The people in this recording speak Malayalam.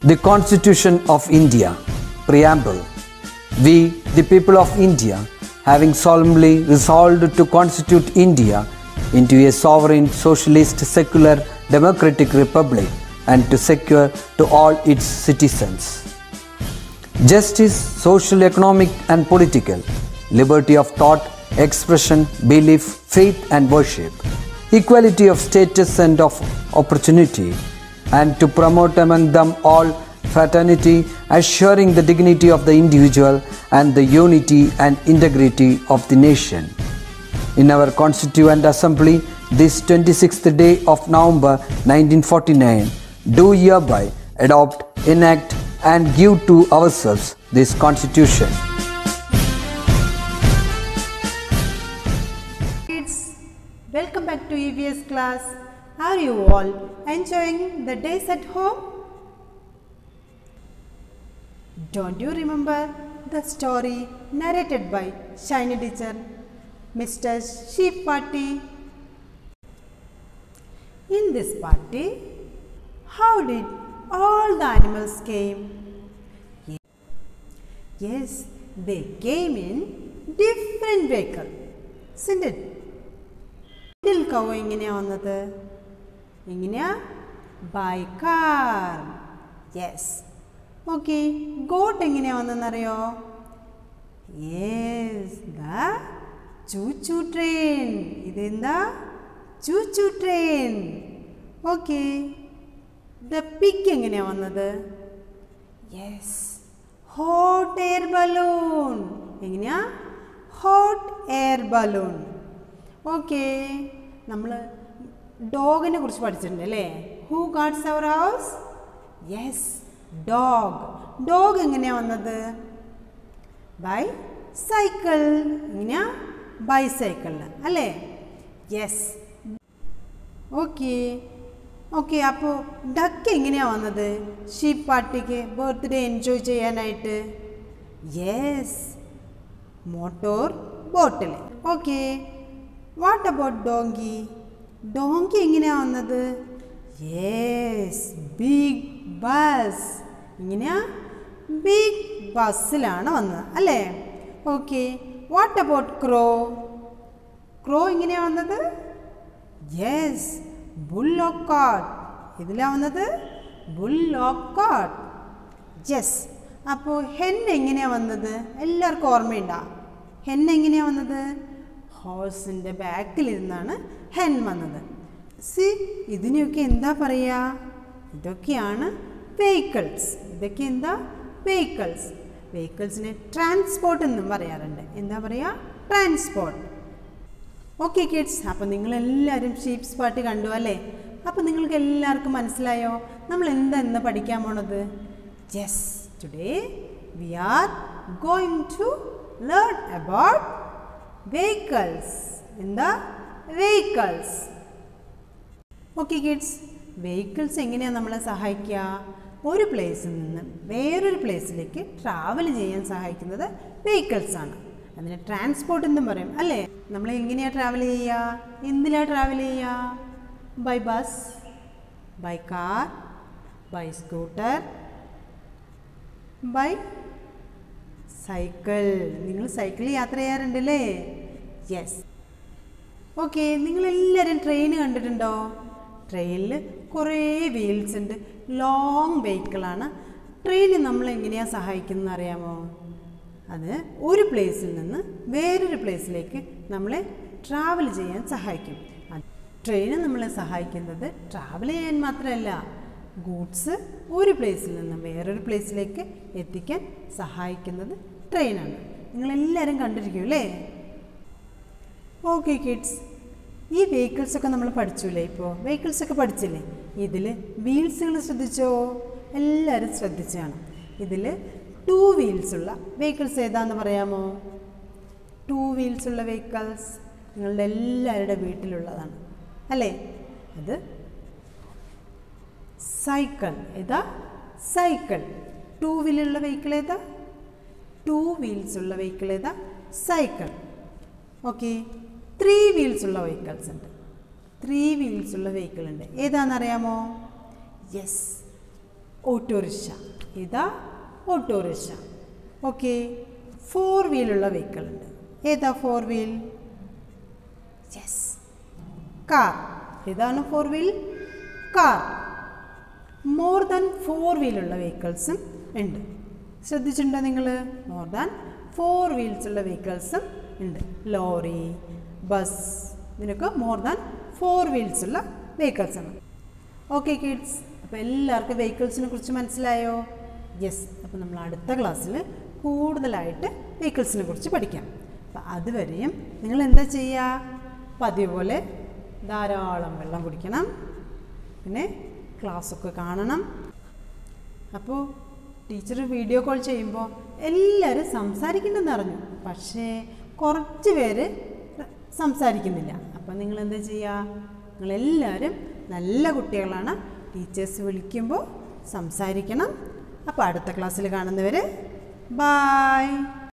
The Constitution of India, Preamble. We, the people of India, having solemnly resolved to constitute India into a sovereign, socialist, secular, democratic republic and to secure to all its citizens justice, social, economic, and political, liberty of thought, expression, belief, faith, and worship, equality of status and of opportunity, and to promote among them all fraternity, assuring the dignity of the individual and the unity and integrity of the nation. In our Constituent Assembly, this 26th day of November 1949, do hereby adopt, enact, and give to ourselves this Constitution. Kids, welcome back to EVS class. Are you all enjoying the days at home? Don't you remember the story narrated by Shiny teacher, Mr. Sheep Party? In this party, how did all the animals came? Yes, they came in different vehicle. Isn't it? ഇതിൽ കൗ എങ്ങനെയാ വന്നത് എങ്ങനെയാ by car yes okay goat എങ്ങനെയാ വന്നതെന്നറിയോ യെസ് ദ ചൂച്ചു ട്രെയിൻ ഇതെന്താ choo choo train okay the pig എങ്ങനെയാ വന്നത് യെസ് ഹോട്ട് എയർ ബലൂൺ എങ്ങനെയാ ഹോട്ട് എയർ ബലൂൺ ഓക്കെ നമ്മൾ ഡോഗിനെ കുറിച്ച് പഠിച്ചിട്ടുണ്ട് അല്ലേ who guards our house yes dog dog എങ്ങനെയാണ് വന്നത് ബൈ സൈക്കിൾ എങ്ങനെയാ ബൈ സൈക്കിളിൽ അല്ലേ യെസ് ഓക്കെ ഓക്കെ അപ്പോൾ ഡക്ക് എങ്ങനെയാണ് വന്നത് ഷീപ്പ് പാർട്ടിക്ക് ബർത്ത്ഡേ എൻജോയ് ചെയ്യാനായിട്ട് യെസ് മോട്ടോർ ബോട്ടിൽ okay what about donkey donkey എങ്ങനെയാണ് വന്നത് യെസ് ബിഗ് ബസ് ഇങ്ങനെയാ ബിഗ് ബസ്സിലാണ് വന്നത് അല്ലേ okay what about crow crow എങ്ങനെയാണ് വന്നത് യെസ് ബുള്ളോക്കാട്ട് ഇതിലാണ് വന്നത് ബുള്ളോക്കാട്ട് യെസ് അപ്പോൾ ഹെൻ എങ്ങനെയാണ് വന്നത് എല്ലാവർക്കും ഓർമ്മയുണ്ടോ ഹെൻ എങ്ങനെയാണ് വന്നത് ഹോഴ്സിൻ്റെ ബാക്കിലിരുന്നാണ് ഹെൻ വന്നത് സി ഇതിനെയൊക്കെ എന്താ പറയുക ഇതൊക്കെയാണ് വെഹിക്കിൾസ് ഇതൊക്കെ എന്താ വെഹിക്കിൾസ് വെഹിക്കിൾസിനെ ട്രാൻസ്പോർട്ട് എന്നും പറയാറുണ്ട് എന്താ പറയുക ട്രാൻസ്പോർട്ട് ഓക്കെ കിഡ്സ് അപ്പോൾ നിങ്ങളെല്ലാവരും ഷീപ്സ് പാട്ട് കണ്ടു അല്ലേ അപ്പോൾ നിങ്ങൾക്ക് എല്ലാവർക്കും മനസ്സിലായോ നമ്മൾ എന്താ ഇന്ന് പഠിക്കാൻ പോണത് yes today we are going to learn about vehicles എന്താ വെഹിക്കിൾസ് ഓക്കെ കിഡ്സ് വെഹിക്കിൾസ് എങ്ങനെയാണ് നമ്മളെ സഹായിക്കുക ഒരു പ്ലേസിൽ നിന്ന് വേറൊരു പ്ലേസിലേക്ക് ട്രാവൽ ചെയ്യാൻ സഹായിക്കുന്നത് വെഹിക്കിൾസ് ആണ് അതിനെ ട്രാൻസ്പോർട്ട് എന്നും പറയും അല്ലേ നമ്മൾ എങ്ങനെയാണ് ട്രാവൽ ചെയ്യുക എന്തിലാണ് ട്രാവൽ ചെയ്യുക by bus by car by scooter by cycle നിങ്ങൾ സൈക്കിളിൽ യാത്ര ചെയ്യാറുണ്ടല്ലേ യെസ് ഓക്കെ നിങ്ങളെല്ലാവരും ട്രെയിൻ കണ്ടിട്ടുണ്ടോ ട്രെയിനിൽ കുറേ വീൽസ് ഉണ്ട് ലോങ് വെഹിക്കിളാണ് ട്രെയിൻ നമ്മൾ എങ്ങനെയാണ് സഹായിക്കുന്നത് അറിയാമോ അത് ഒരു പ്ലേസിൽ നിന്ന് വേറൊരു പ്ലേസിലേക്ക് നമ്മളെ ട്രാവൽ ചെയ്യാൻ സഹായിക്കും ട്രെയിൻ നമ്മളെ സഹായിക്കുന്നത് ട്രാവൽ ചെയ്യാൻ മാത്രമല്ല ഗൂഡ്സ് ഒരു പ്ലേസിൽ നിന്ന് വേറൊരു പ്ലേസിലേക്ക് എത്തിക്കാൻ സഹായിക്കുന്നത് ട്രെയിനാണ് നിങ്ങളെല്ലാവരും കണ്ടിരിക്കും അല്ലേ ഓക്കെ കിഡ്സ് ഈ വെഹിക്കിൾസൊക്കെ നമ്മൾ പഠിച്ചില്ലേ ഇപ്പോൾ വെഹിക്കിൾസൊക്കെ പഠിച്ചില്ലേ ഇതിൽ വീൽസുകൾ ശ്രദ്ധിച്ചോ എല്ലാവരും ശ്രദ്ധിച്ചാണ് ഇതിൽ ടു വീൽസുള്ള വെഹിക്കിൾസ് ഏതാന്ന് പറയാമോ ടു വീൽസുള്ള വെഹിക്കിൾസ് നിങ്ങളുടെ എല്ലാവരുടെ വീട്ടിലുള്ളതാണ് അല്ലേ അത് സൈക്കിൾ ഏതാ സൈക്കിൾ ടു വീലുള്ള വെഹിക്കിൾ ഏതാ ടു വീൽസ് ഉള്ള വെഹിക്കിൾ ഏതാ സൈക്കിൾ ഓക്കെ ത്രീ വീൽസ് ഉള്ള വെഹിക്കിൾസ് ഉണ്ട് ത്രീ വീൽസ് ഉള്ള വെഹിക്കിൾ ഉണ്ട് ഏതാണെന്നറിയാമോ യെസ് ഓട്ടോറിക്ഷ ഇതാ ഓട്ടോറിക്ഷ ഓക്കെ ഫോർ വീലുള്ള വെഹിക്കിൾ ഉണ്ട് ഏതാ ഫോർ വീൽ യെസ് കാർ ഏതാണ് four wheel car more than four വീലുള്ള വെഹിക്കിൾസും ഉണ്ട് ശ്രദ്ധിച്ചിട്ടുണ്ടോ നിങ്ങൾ മോർ ദാൻ ഫോർ വീൽസ് ഉള്ള വെഹിക്കിൾസും ഉണ്ട് ലോറി ബസ് ഇതിനൊക്കെ മോർ ദാൻ ഫോർ വീൽസ് ഉള്ള വെഹിക്കിൾസ് ആണ് ഓക്കെ കിഡ്സ് അപ്പോൾ എല്ലാവർക്കും വെഹിക്കിൾസിനെ കുറിച്ച് മനസ്സിലായോ യെസ് അപ്പോൾ നമ്മൾ അടുത്ത ക്ലാസ്സിൽ കൂടുതലായിട്ട് വെഹിക്കിൾസിനെ കുറിച്ച് പഠിക്കാം അപ്പോൾ അതുവരെയും നിങ്ങൾ എന്താ ചെയ്യുക പതിവ് പോലെ ധാരാളം വെള്ളം കുടിക്കണം പിന്നെ ക്ലാസ്സൊക്കെ കാണണം അപ്പോൾ ടീച്ചർ വീഡിയോ കോൾ ചെയ്യുമ്പോൾ എല്ലാവരും സംസാരിക്കണമെന്ന് അറിഞ്ഞു പക്ഷേ കുറച്ച് പേര് സംസാരിക്കുന്നില്ല അപ്പം നിങ്ങൾ എന്താ ചെയ്യുക നിങ്ങളെല്ലാവരും നല്ല കുട്ടികളാണ് ടീച്ചേഴ്സ് വിളിക്കുമ്പോൾ സംസാരിക്കണം അപ്പോൾ അടുത്ത ക്ലാസ്സിൽ കാണുന്നവർ ബായ്